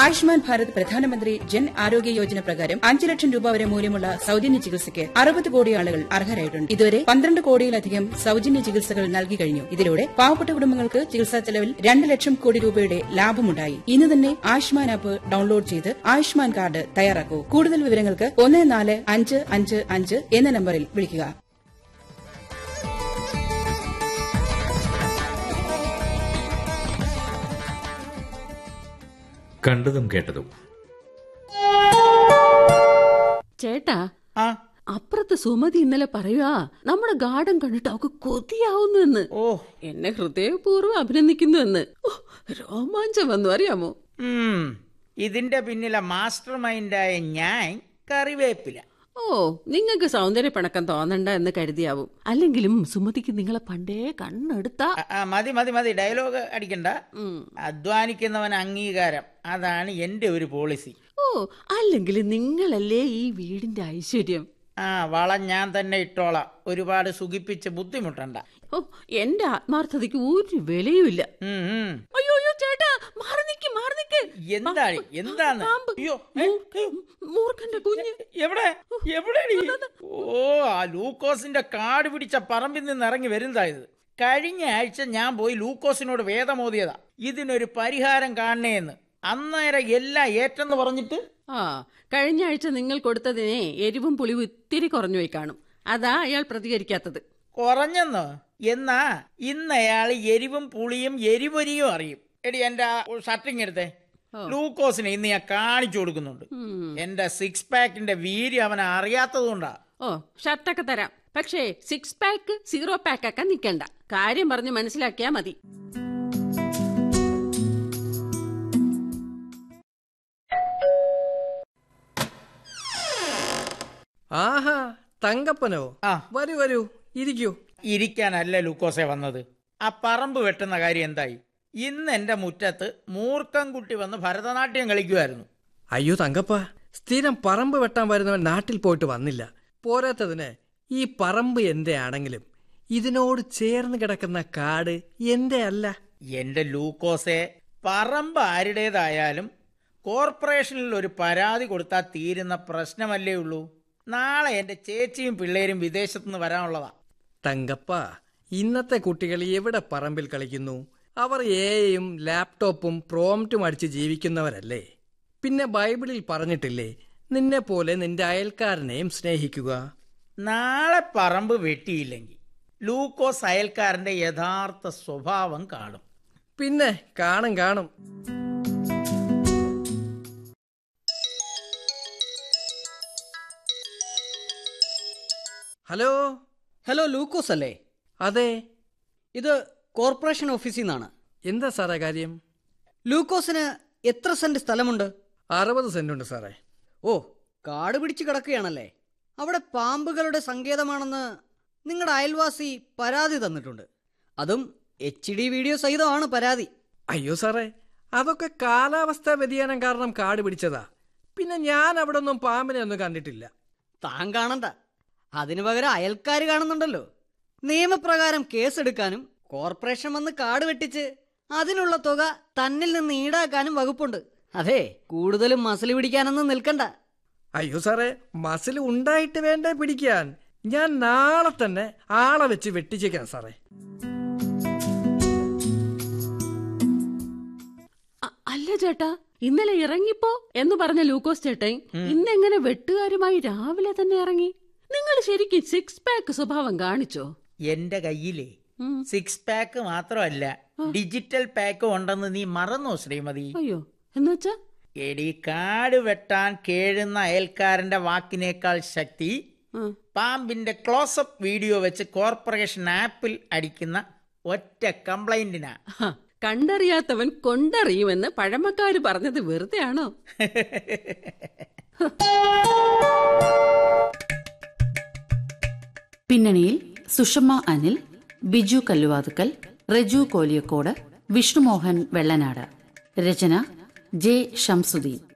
ആയുഷ്മാൻ ഭാരത് പ്രധാനമന്ത്രി ജൻ ആരോഗ്യ യോജന പ്രകാരം അഞ്ച് ലക്ഷം രൂപ വരെ മൂല്യമുള്ള സൌജന്യ ചികിത്സയ്ക്ക് അറുപത് കോടി ആളുകൾ അർഹരായിട്ടുണ്ട് ഇതുവരെ പന്ത്രണ്ട് കോടിയിലധികം സൌജന്യ ചികിത്സകൾ നൽകി കഴിഞ്ഞു ഇതിലൂടെ പാവപ്പെട്ട കുടുംബങ്ങൾക്ക് ചികിത്സാ ചെലവിൽ രണ്ട് ലക്ഷം കോടി രൂപയുടെ ലാഭമുണ്ടായി ഇന്ന് തന്നെ ആയുഷ്മാൻ ആപ്പ് ഡൌൺലോഡ് ചെയ്ത് ആയുഷ്മാൻ കാർഡ് തയ്യാറാക്കൂ കൂടുതൽ വിവരങ്ങൾക്ക് ഒന്ന് നാല് അഞ്ച് അഞ്ച് അഞ്ച് എന്ന നമ്പറിൽ വിളിക്കുക കണ്ടതും കേട്ടതും ചേട്ടാ ആ അപ്പുറത്ത് സുമതി ഇന്നലെ പറയുവാ നമ്മുടെ ഗാർഡൻ കണ്ടിട്ട് അവക്ക് കൊതിയാവുന്നു എന്ന് ഓ എന്നെ ഹൃദയപൂർവ്വം അഭിനന്ദിക്കുന്നു എന്ന് ഓ, രോമാഞ്ചം വന്നു അറിയാമോ ഉം. ഇതിന്റെ പിന്നിലെ മാസ്റ്റർ മൈൻഡായ ഞാൻ കറിവേപ്പില ഓ നിങ്ങൾക്ക് സൗന്ദര്യ പിണക്കം തോന്നണ്ട എന്ന് കരുതിയാവും അല്ലെങ്കിലും സുമതിക്ക് നിങ്ങളെ പണ്ടേ കണ്ണെടുത്താ ആ, ആ, മതി മതി മതി ഡയലോഗ് അടിക്കണ്ട ഉം. അധ്വാനിക്കുന്നവൻ അംഗീകാരം അതാണ് എന്റെ ഒരു പോളിസി ഓ അല്ലെങ്കിൽ നിങ്ങളല്ലേ ഈ വീടിന്റെ ഐശ്വര്യം ആ വളം ഞാൻ തന്നെ ഇട്ടോളാം ഒരുപാട് സുഖിപ്പിച്ച് ബുദ്ധിമുട്ടണ്ട ഓ എന്റെ ആത്മാർത്ഥതയ്ക്ക് ഒരു വിലയുമില്ല ഉം, ഉം. അയ്യോ അയ്യോ ചേട്ടാ മാറി നിക്ക് മാറി നിക്ക് എന്താണ് എന്താണ് പാമ്പ്. അയ്യോ ഏ, ഏ, മൂർഖന്റെ കുഞ്ഞ് എവിടെ എവിടെടി ഓ ആ ലൂക്കോസിന്റെ കാട് പിടിച്ച പറമ്പിൽ നിന്ന് ഇറങ്ങി വരുന്നതായത് കഴിഞ്ഞ ആഴ്ച ഞാൻ പോയി ലൂക്കോസിനോട് വേദമോദിയതാ ഇതിനൊരു പരിഹാരം കാണണേന്ന് അന്നേരം എല്ലാം ഏറ്റെന്ന് പറഞ്ഞിട്ട് ആ കഴിഞ്ഞ ആഴ്ച നിങ്ങൾ കൊടുത്തതിനെ എരിവും പുളിവും ഇത്തിരി കുറഞ്ഞു പോയി കാണും അതാ അയാൾ പ്രതികരിക്കാത്തത് കുറഞ്ഞെന്നോ എന്നാ ഇന്ന് അയാൾ എരിവും പുളിയും എരിപൊരിയും അറിയും എടി എന്റെ ഷർട്ടിങ് എടുത്തേ ഓ. ലൂക്കോസിനെ ഇന്ന് ഞാൻ കാണിച്ചു കൊടുക്കുന്നുണ്ട് ഉം. എന്റെ സിക്സ് പാക്കിന്റെ വീര്യം അവൻ അറിയാത്തതുകൊണ്ടാ ഓ ഷർട്ടൊക്കെ തരാം പക്ഷേ സിക്സ് പാക്ക് സീറോ പാക്ക് ഒക്കെ നിൽക്കണ്ട കാര്യം പറഞ്ഞ് മനസ്സിലാക്കിയാ മതി ആഹാ തങ്കപ്പനോ ആ. വരൂ വരൂ ഇരിക്കൂ ഇരിക്കാനല്ല ലൂക്കോസെ വന്നത് ആ പറമ്പ് വെട്ടുന്ന കാര്യം എന്തായി ഇന്ന് എന്റെ മുറ്റത്ത് മൂർഖംകുട്ടി വന്ന് ഭരതനാട്യം കളിക്കുമായിരുന്നു അയ്യോ തങ്കപ്പ സ്ഥിരം പറമ്പ് വെട്ടാൻ വരുന്നവൻ നാട്ടിൽ പോയിട്ട് വന്നില്ല പോരാത്തതിന് ഈ പറമ്പ് എന്റെ ആണെങ്കിലും ഇതിനോട് ചേർന്ന് കിടക്കുന്ന കാട് എന്റെ അല്ല എന്റെ ലൂക്കോസെ പറമ്പ് ആരുടേതായാലും കോർപ്പറേഷനിൽ ഒരു പരാതി കൊടുത്താൽ തീരുന്ന പ്രശ്നമല്ലേ ഉള്ളൂ നാളെ എന്റെ ചേച്ചിയും പിള്ളേരും വിദേശത്തു നിന്ന് വരാനുള്ളതാ തങ്കപ്പ ഇന്നത്തെ കുട്ടികൾ എവിടെ പറമ്പിൽ കളിക്കുന്നു അവർ എയും ലാപ്ടോപ്പും പ്രോംറ്റും അടിച്ച് ജീവിക്കുന്നവരല്ലേ പിന്നെ ബൈബിളിൽ പറഞ്ഞിട്ടില്ലേ നിന്നെ പോലെ നിന്റെ അയൽക്കാരനെയും സ്നേഹിക്കുക നാളെ പറമ്പ് വെട്ടിയില്ലെങ്കിൽ ലൂക്കോസ് അയൽക്കാരന്റെ യഥാർത്ഥ സ്വഭാവം കാണും പിന്നെ കാണും കാണും ഹലോ ഹലോ ലൂക്കോസ് അല്ലേ അതെ ഇത് കോർപ്പറേഷൻ ഓഫീസിൽ നിന്നാണ് എന്താ സാറേ കാര്യം ലൂക്കോസിന് എത്ര സെന്റ് സ്ഥലമുണ്ട് അറുപത് സെന്റ് ഉണ്ട് സാറേ ഓ കാട് പിടിച്ച് കിടക്കുകയാണല്ലേ അവിടെ പാമ്പുകളുടെ സങ്കേതമാണെന്ന് നിങ്ങളുടെ അയൽവാസി പരാതി തന്നിട്ടുണ്ട് അതും എച്ച് ഡി വീഡിയോ സഹിതമാണ് പരാതി അയ്യോ സാറേ അതൊക്കെ കാലാവസ്ഥാ വ്യതിയാനം കാരണം കാട് പിടിച്ചതാ പിന്നെ ഞാൻ അവിടെ ഒന്നും പാമ്പിനെ ഒന്നും കണ്ടിട്ടില്ല താൻ കാണണ്ട അതിനു പകരം അയൽക്കാർ കാണുന്നുണ്ടല്ലോ നിയമപ്രകാരം കേസെടുക്കാനും കോർപ്പറേഷൻ വന്ന് കാട് വെട്ടിച്ച് അതിനുള്ള തുക തന്നിൽ നിന്ന് ഈടാക്കാനും വകുപ്പുണ്ട് അതെ കൂടുതലും മസിൽ പിടിക്കാനൊന്നും നിൽക്കണ്ട അയ്യോ സാറേ മസിൽ ഉണ്ടായിട്ട് വേണ്ടേ പിടിക്കാൻ ഞാൻ നാളെ തന്നെ ആളെ വെച്ച് വെട്ടിച്ചേക്കാം സാറേ അ- അല്ല ചേട്ടാ ഇന്നലെ ഇറങ്ങിപ്പോ എന്ന് പറഞ്ഞ ലൂക്കോസ് ചേട്ടൻ ഇന്നെങ്ങനെ വെട്ടുകാരുമായി രാവിലെ തന്നെ ഇറങ്ങി നിങ്ങൾ ശരിക്കും സിക്സ് പാക്ക് സ്വഭാവം കാണിച്ചോ എന്റെ കയ്യിലേ ഉം. സിക്സ് പാക്ക് മാത്രമല്ല ഡിജിറ്റൽ പാക്കും ഉണ്ടെന്ന് നീ മറന്നോ ശ്രീമതി അയ്യോ എന്നുവെച്ചാ എടി കാട് വെട്ടാൻ കേഴുന്ന അയൽക്കാരന്റെ വാക്കിനേക്കാൾ ശക്തി ആ. പാമ്പിന്റെ ക്ലോസപ്പ് വീഡിയോ വെച്ച് കോർപ്പറേഷൻ ആപ്പിൽ അടിക്കുന്ന ഒറ്റ കംപ്ലൈന്റിനാ ഹ, കണ്ടറിയാത്തവൻ കൊണ്ടറിയുമെന്ന് പഴമക്കാര് പറഞ്ഞത് വെറുതെ ആണോ പിന്നണിയിൽ സുഷമ അനിൽ ബിജു കല്ലുവാതുക്കൽ റെജു കോലിയക്കോട് വിഷ്ണുമോഹൻ വെള്ളനാട് രചന ജെ ഷംസുദ്ദീൻ